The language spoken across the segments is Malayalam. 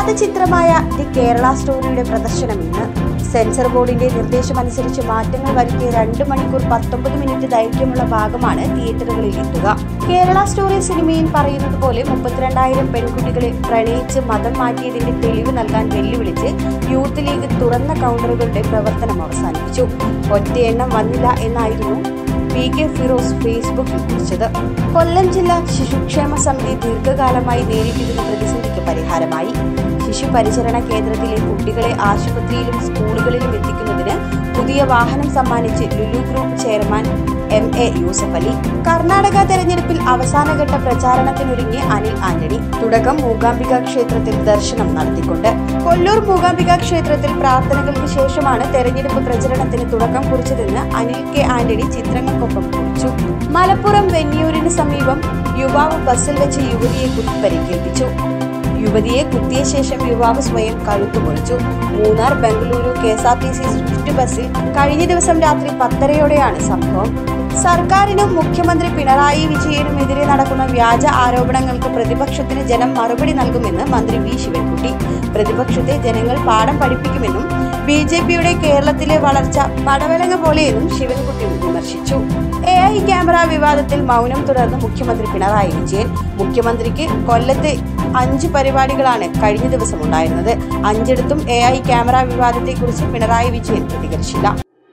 ചിത്രമായ ദി കേരള സ്റ്റോറിയുടെ പ്രദർശനം ഇന്ന് സെൻസർ ബോർഡിന്റെ നിർദ്ദേശമനുസരിച്ച് മാറ്റങ്ങൾ വരുത്തിയ രണ്ട് മണിക്കൂർ പത്തൊമ്പത് മിനിറ്റ് ദൈർഘ്യമുള്ള ഭാഗമാണ് തിയേറ്ററുകളിൽ എത്തുക കേരള സ്റ്റോറി സിനിമയിൽ പറയുന്നത് പോലെ മുപ്പത്തിരണ്ടായിരം പെൺകുട്ടികളെ പ്രണയിച്ച് മതം മാറ്റിയതിന്റെ തെളിവ് നൽകാൻ വെല്ലുവിളിച്ച് യൂത്ത് ലീഗ് തുറന്ന കൗണ്ടറുകളുടെ പ്രവർത്തനം അവസാനിപ്പിച്ചു ഒറ്റയെണ്ണം വന്നില്ല എന്നായിരുന്നു പി കെ ഫിറോസ് ഫേസ്ബുക്കിൽ കുറിച്ചത് കൊല്ലം ജില്ലാ ശിശുക്ഷേമ സമിതി ദീർഘകാലമായി നേരിട്ടിരുന്ന പ്രതിസന്ധിക്ക് പരിഹാരമായി ശിശു പരിചരണ കേന്ദ്രത്തിലെ കുട്ടികളെ ആശുപത്രിയിലും സ്കൂളുകളിലും എത്തിക്കുന്നതിന് പുതിയ വാഹനം സമ്മാനിച്ച് Lulu group chairman M A Yusuf Ali Karnataka തെരഞ്ഞെടുപ്പിൽ അവസാനഘട്ട പ്രചാരണത്തിനൊരുങ്ങി അനിൽ ആന്റണി തുടക്കം മൂകാംബിക ക്ഷേത്രത്തിൽ ദർശനം നടത്തിക്കൊണ്ട് കൊല്ലൂർ മൂകാംബിക ക്ഷേത്രത്തിൽ പ്രാർത്ഥനകൾക്ക് ശേഷമാണ് തെരഞ്ഞെടുപ്പ് പ്രചരണത്തിന് തുടക്കം കുറിച്ചതെന്ന് അനിൽ കെ ആന്റണി ചിത്രങ്ങൾക്കൊപ്പം കുറിച്ചു മലപ്പുറം വെന്നിയൂരിന് സമീപം യുവാവ് ബസ്സിൽ വെച്ച് യുവതിയെ കുത്തിപ്പരിക്കേൽപ്പിച്ചു യുവതിയെ കുത്തിയ ശേഷം യുവാവ് സ്വയം കഴുത്തു മുറിച്ചു Munnar Bengaluru K S R T C Swift ബസ്സിൽ കഴിഞ്ഞ ദിവസം രാത്രി പത്തരയോടെയാണ് സംഭവം സർക്കാരിനും മുഖ്യമന്ത്രി പിണറായി വിജയനുമെതിരെ നടക്കുന്ന വ്യാജ ആരോപണങ്ങൾക്ക് പ്രതിപക്ഷത്തിന് ജനം മറുപടി നൽകുമെന്ന് മന്ത്രി വി ശിവൻകുട്ടി പ്രതിപക്ഷത്തെ ജനങ്ങൾ പാഠം പഠിപ്പിക്കുമെന്നും ബി ജെ പിയുടെ കേരളത്തിലെ വളർച്ച പടവലങ്ങ പോലെയെന്നും ശിവൻകുട്ടി വിമർശിച്ചു എ ഐ ക്യാമറ വിവാദത്തിൽ മൗനം തുടർന്ന് മുഖ്യമന്ത്രി പിണറായി വിജയൻ മുഖ്യമന്ത്രിക്ക് കൊല്ലത്ത് അഞ്ച് പരിപാടികളാണ് കഴിഞ്ഞ ദിവസം ഉണ്ടായിരുന്നത് അഞ്ചിടത്തും എ ഐ ക്യാമറ വിവാദത്തെക്കുറിച്ച് പിണറായി വിജയൻ പ്രതികരിച്ചില്ല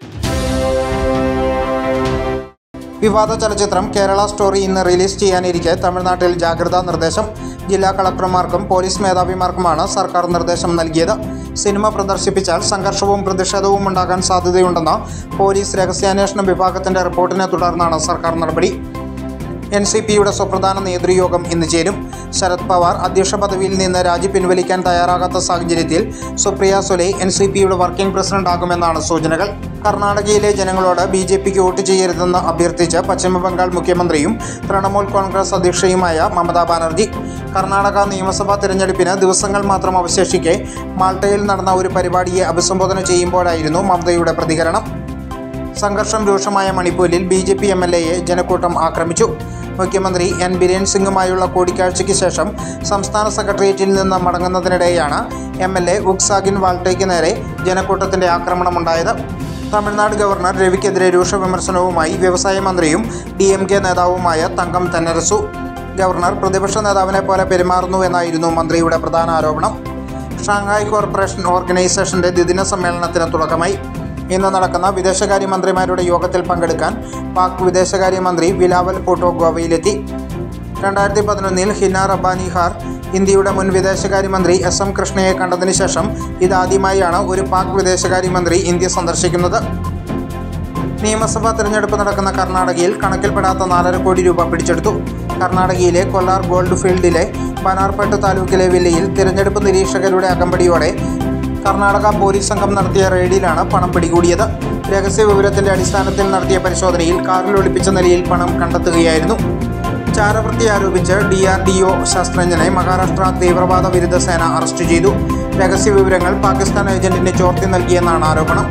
വിവാദ ചലച്ചിത്രം കേരള സ്റ്റോറി ഇന്ന് റിലീസ് ചെയ്യാനിരിക്കെ തമിഴ്നാട്ടിൽ ജാഗ്രതാ നിർദ്ദേശം ജില്ലാ കളക്ടർമാർക്കും പോലീസ് മേധാവിമാർക്കുമാണ് സർക്കാർ നിർദ്ദേശം നൽകിയത് സിനിമ പ്രദർശിപ്പിച്ചാൽ സംഘർഷവും പ്രതിഷേധവും ഉണ്ടാകാൻ സാധ്യതയുണ്ടെന്ന പോലീസ് രഹസ്യാന്വേഷണ വിഭാഗത്തിന്റെ റിപ്പോർട്ടിനെ തുടർന്നാണ് സർക്കാർ നടപടി എൻ സി പിയുടെ സുപ്രധാന നേതൃയോഗം ഇന്ന് ചേരും ശരത് പവാർ അധ്യക്ഷ പദവിയിൽ നിന്ന് രാജി പിൻവലിക്കാൻ തയ്യാറാകാത്ത സാഹചര്യത്തിൽ സുപ്രിയ സുലെ എൻ സി പിയുടെ വർക്കിംഗ് പ്രസിഡന്റ് ആകുമെന്നാണ് സൂചനകൾ കർണാടകയിലെ ജനങ്ങളോട് ബി ജെ പിക്ക് വോട്ട് ചെയ്യരുതെന്ന് അഭ്യർത്ഥിച്ച് പശ്ചിമബംഗാൾ മുഖ്യമന്ത്രിയും തൃണമൂൽ കോൺഗ്രസ് അധ്യക്ഷയുമായ മമതാ ബാനർജി കർണാടക നിയമസഭാ തിരഞ്ഞെടുപ്പിന് ദിവസങ്ങൾ മാത്രം അവശേഷിക്കെ മാൾട്ടയിൽ നടന്ന ഒരു പരിപാടിയെ അഭിസംബോധന ചെയ്യുമ്പോഴായിരുന്നു മമതയുടെ പ്രതികരണം സംഘർഷം രൂക്ഷമായ മണിപ്പൂരിൽ B J P M L എയെ ജനക്കൂട്ടം ആക്രമിച്ചു മുഖ്യമന്ത്രി എൻ ബിരേൻ സിംഗുമായുള്ള കൂടിക്കാഴ്ചയ്ക്ക് ശേഷം സംസ്ഥാന സെക്രട്ടേറിയറ്റിൽ നിന്ന് മടങ്ങുന്നതിനിടെയാണ് എം എൽ എ ഉക്സാഗിൻ വാൾട്ടയ്ക്ക് നേരെ ജനക്കൂട്ടത്തിന്റെ ആക്രമണമുണ്ടായത് തമിഴ്നാട് ഗവർണർ രവിക്കെതിരെ രൂക്ഷ വിമർശനവുമായി വ്യവസായ മന്ത്രിയും ഡി എം കെ നേതാവുമായ തങ്കം തെന്നരസു ഗവർണർ പ്രതിപക്ഷ നേതാവിനെ പോലെ പെരുമാറുന്നുവെന്നായിരുന്നു മന്ത്രിയുടെ പ്രധാന ആരോപണം ഷാങ്ഹായ് കോർപ്പറേഷൻ ഓർഗനൈസേഷന്റെ ദ്വിദിന സമ്മേളനത്തിന് തുടക്കമായി ഇന്ന് നടക്കുന്ന വിദേശകാര്യമന്ത്രിമാരുടെ യോഗത്തിൽ പങ്കെടുക്കാൻ പാക് വിദേശകാര്യമന്ത്രി ബിലാവൽ ഭൂട്ടോ ഗോവയിലെത്തി രണ്ടായിരത്തി പതിനൊന്നിൽ ഹിന റബ്ബാനി ഹാർ ഇന്ത്യയുടെ മുൻ വിദേശകാര്യമന്ത്രി എസ് എം കൃഷ്ണയെ കണ്ടതിന് ശേഷം ഇതാദ്യമായാണ് ഒരു പാക് വിദേശകാര്യമന്ത്രി ഇന്ത്യ സന്ദർശിക്കുന്നത് നിയമസഭാ തെരഞ്ഞെടുപ്പ് നടക്കുന്ന കർണാടകയിൽ കണക്കിൽപ്പെടാത്ത നാലര കോടി രൂപ പിടിച്ചെടുത്തു കർണാടകയിലെ കൊല്ലാർ ഗോൾഡ് ഫീൽഡിലെ ബനാർപേട്ട് താലൂക്കിലെ വില്ലയിൽ തിരഞ്ഞെടുപ്പ് നിരീക്ഷകരുടെ അകമ്പടിയോടെ കർണാടക പോലീസ് സംഘം നടത്തിയ റെയ്ഡിലാണ് പണം പിടികൂടിയത് രഹസ്യ വിവരത്തിന്റെ അടിസ്ഥാനത്തിൽ നടത്തിയ പരിശോധനയിൽ കാറിൽ ഒളിപ്പിച്ച നിലയിൽ പണം കണ്ടെത്തുകയായിരുന്നു ചാരവൃത്തി ആരോപിച്ച് ഡി ആർ ഡി ഒ ശാസ്ത്രജ്ഞനെ മഹാരാഷ്ട്ര തീവ്രവാദ വിരുദ്ധ സേന അറസ്റ്റ് ചെയ്തു രഹസ്യ വിവരങ്ങൾ പാകിസ്ഥാൻ ഏജന്റിന് ചോർത്തി നൽകിയെന്നാണ് ആരോപണം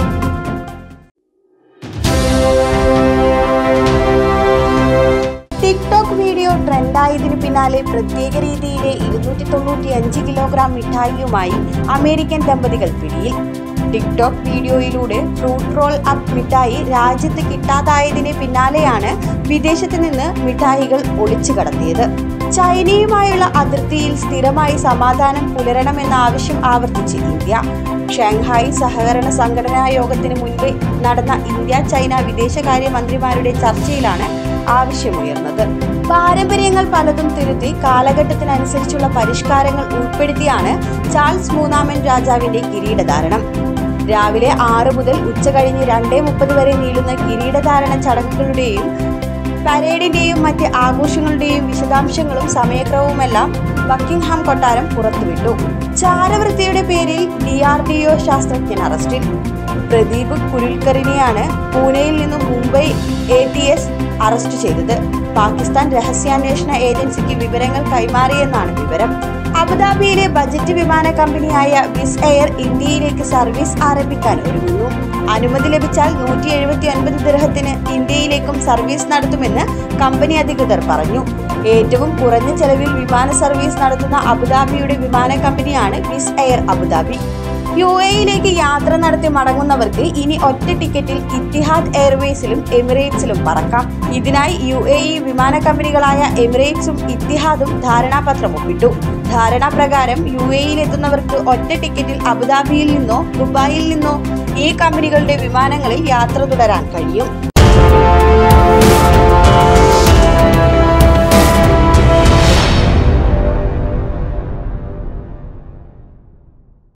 ടിക്ടോക്ക് വീഡിയോ ട്രെൻഡായതിനു പിന്നാലെ പ്രത്യേക രീതിയിലെ ഇരുന്നൂറ്റി തൊണ്ണൂറ്റി അഞ്ച് കിലോഗ്രാം മിഠായിയുമായി അമേരിക്കൻ ദമ്പതികൾ പിടിയിൽ ടിക്ടോക്ക് വീഡിയോയിലൂടെ ഫ്രൂട്ട് റോൾ അപ്പ് മിഠായി രാജ്യത്ത് കിട്ടാതായതിന് പിന്നാലെയാണ് വിദേശത്ത് നിന്ന് മിഠായികൾ ഒളിച്ചു കടത്തിയത് ചൈനയുമായുള്ള അതിർത്തിയിൽ സ്ഥിരമായി സമാധാനം പുലരണമെന്ന ആവശ്യം ആവർത്തിച്ച് ഇന്ത്യ ഷാങ്ഹായ് സഹകരണ സംഘടനാ യോഗത്തിന് മുൻപ് നടന്ന ഇന്ത്യ ചൈന വിദേശകാര്യ മന്ത്രിമാരുടെ ചർച്ചയിലാണ് ആവശ്യമുയർന്നത് പാരമ്പര്യങ്ങൾ പലതും തിരുത്തി കാലഘട്ടത്തിനനുസരിച്ചുള്ള പരിഷ്കാരങ്ങൾ ഉൾപ്പെടുത്തിയാണ് ചാൾസ് മൂന്നാമൻ രാജാവിന്റെ കിരീടധാരണം രാവിലെ ആറ് മുതൽ ഉച്ച കഴിഞ്ഞ് രണ്ടേ മുപ്പത് വരെ നീളുന്ന കിരീടധാരണ ചടങ്ങുകളുടെയും പരേഡിന്റെയും മറ്റ് ആഘോഷങ്ങളുടെയും വിശദാംശങ്ങളും സമയക്രമവുമെല്ലാം ബക്കിംഗ്ഹാം കൊട്ടാരം പുറത്തുവിട്ടു ചാരവൃത്തിയുടെ പേരിൽ ഡി ആർ ഡി ഒ ശാസ്ത്രജ്ഞൻ അറസ്റ്റിൽ പ്രദീപ് കുരുൽക്കറിനെയാണ് പൂനെയിൽ നിന്നും Mumbai A T S arrest ചെയ്തത് പാകിസ്ഥാൻ രഹസ്യാന്വേഷണ ഏജൻസിക്ക് വിവരങ്ങൾ കൈമാറിയെന്നാണ് വിവരം അബുദാബിയിലെ ബജറ്റ് വിമാന കമ്പനിയായ വിസ് എയർ ഇന്ത്യയിലേക്ക് സർവീസ് ആരംഭിക്കാൻ ഒരുങ്ങുന്നു അനുമതി ലഭിച്ചാൽ നൂറ്റി എഴുപത്തി ഒൻപത് ദിർഹത്തിന് ഇന്ത്യയിലേക്കും സർവീസ് നടത്തുമെന്ന് കമ്പനി അധികൃതർ പറഞ്ഞു ഏറ്റവും കുറഞ്ഞ ചെലവിൽ വിമാന സർവീസ് നടത്തുന്ന അബുദാബിയുടെ വിമാന കമ്പനിയാണ് വിസ് എയർ അബുദാബി യു എയിലേക്ക് യാത്ര നടത്തി മടങ്ങുന്നവർക്ക് ഇനി ഒറ്റ ടിക്കറ്റിൽ ഇത്തിഹാദ് എയർവേസിലും എമിറേറ്റ്സിലും പറക്കാം ഇതിനായി യു എ ഇ വിമാന കമ്പനികളായ എമിറേറ്റ്സും ഇത്തിഹാദും ധാരണാപത്രം ഒപ്പിട്ടു ധാരണാപ്രകാരം യു എയിൽ എത്തുന്നവർക്ക് ഒറ്റ ടിക്കറ്റിൽ അബുദാബിയിൽ നിന്നോ ദുബായിൽ നിന്നോ ഈ കമ്പനികളുടെ വിമാനങ്ങളിൽ യാത്ര തുടരാൻ കഴിയും